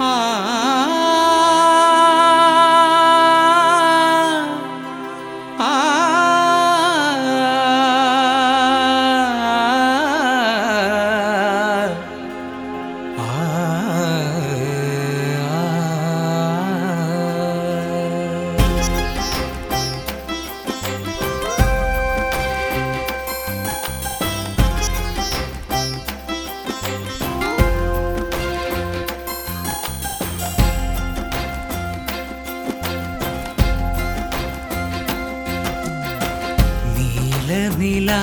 നീലനില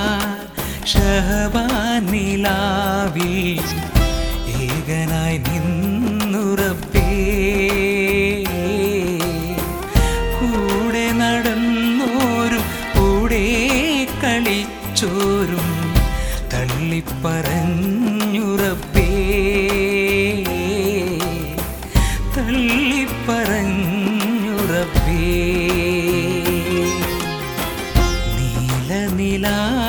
ഷഹബാനിലാവിൽ ഏകനായി നിന്നുറപ്പേ കൂടെ നടന്നോരും കൂടെ കളിച്ചോരും തള്ളിപ്പറഞ്ഞുറപ്പേ തള്ളിപ്പറഞ്ഞുറപ്പേ നീലനില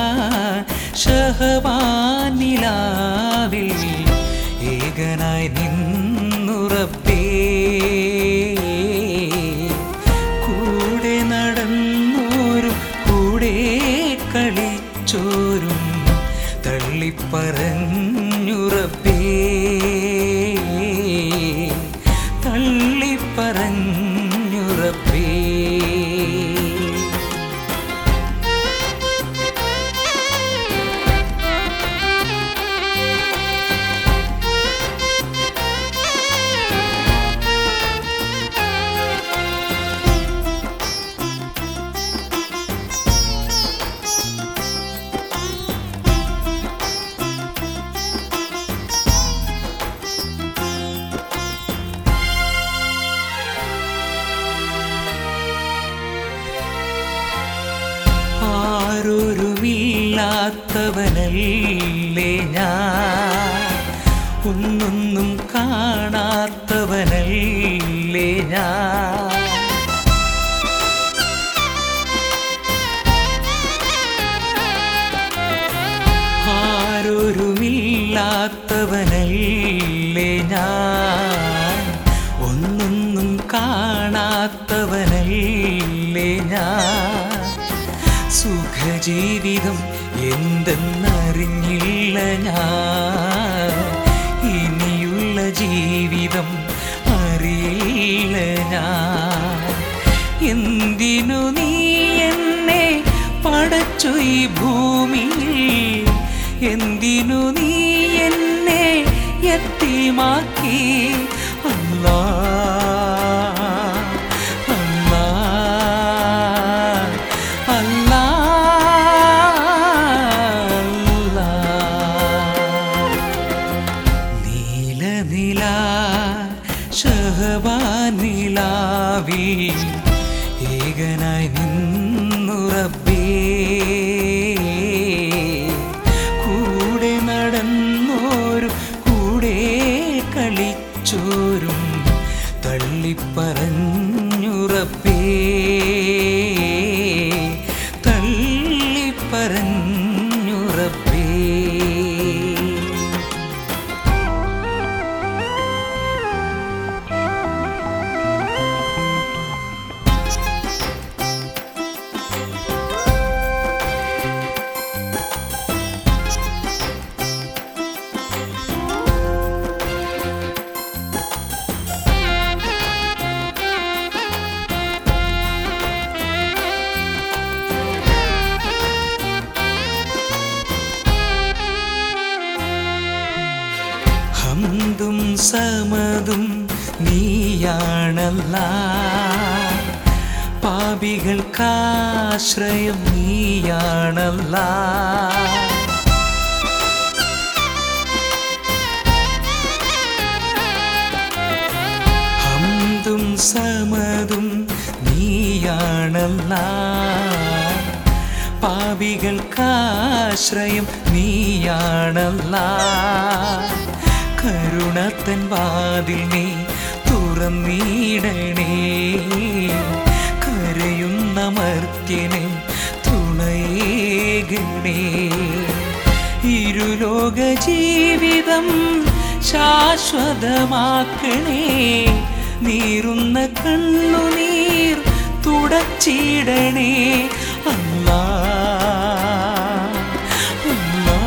ഷഹവാനിലാവിൽ ഏകനായി നിന്നുറപ്പേ കൂടെ നടന്നോരും കൂടെ കളിച്ചോരും തള്ളിപ്പറഞ്ഞുറപ്പേ തള്ളിപ്പറഞ്ഞുറപ്പേ ആരൊരുമില്ലാത്തവനല്ലേ ഞാൻ ഒന്നൊന്നും കാണാത്തവനല്ലേ ഞാൻ ആരൊരുമില്ലാത്തവനല്ലേ ഞാൻ ഒന്നൊന്നും കാണാത്തവനല്ലേ ഞാൻ സുഖജീവിതം എന്തെന്നറിഞ്ഞില്ല ഞാൻ ഇനിയുള്ള ജീവിതം അറിയില്ല ഞാൻ എന്തിനു നീ എന്നെ പടച്ചു ഈ ഭൂമിയിൽ എന്തിനു നീ എന്നെ എത്തിമാക്കി അല്ലാ അല്ലാ അല്ലാ അല്ലാ. നീലനില ഷഹബാനിലാവിൽ ഏകനായി നിന്നുറബേ കൂടെ നടന്നോരും കൂടെ കളിച്ചോരും തള്ളിപ്പറഞ്ഞുറപ്പേ തള്ളിപ്പറഞ്ഞുറപ്പേ ഹന്തും സമതും നീയാണല്ല പാപികൾക്കാശ്രയം നീയാണല്ല ഹന്തും സമതും നീയാണല്ല പാപികൾക്കാശ്രയം നീയാണല്ല കരുണത്തൻ വാതിൽ നീ തുറന്നീടണേ കരയുന്ന മർത്യന് തുണയേകണേ ഇരുലോക ജീവിതം ശാശ്വതമാക്കണേ നീറുന്ന കണ്ണുനീർ തുടച്ചിടണേ അല്ലാ അല്ലാ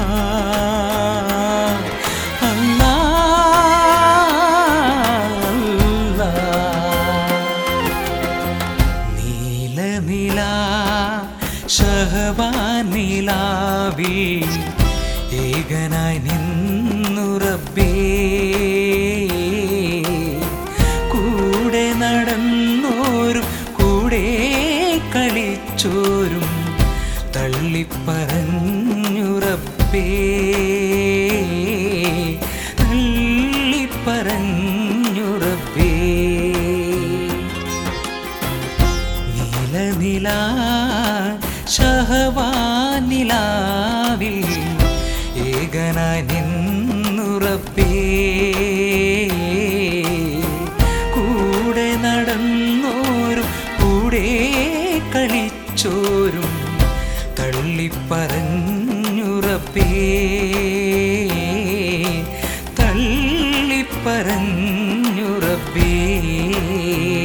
അല്ലാ അല്ലാ നീലനില ശഹവാനിലാവി ഏകനായി നിന്നുറബേ കൂടെ നടന്നോരും കൂടെ കളിച്ചോരും തള്ളിപ്പറഞ്ഞുറപ്പേ തള്ളിപ്പറഞ്ഞുറപ്പേ നീലനില ശഹവാനിലാവിൽ ഏകനായി നിന്നുറപ്പേ കൂടെ നടന്നോരും കൂടെ കളിച്ചോരും തള്ളിപ്പറഞ്ഞുറപ്പേ തള്ളിപ്പറഞ്ഞുറപ്പേ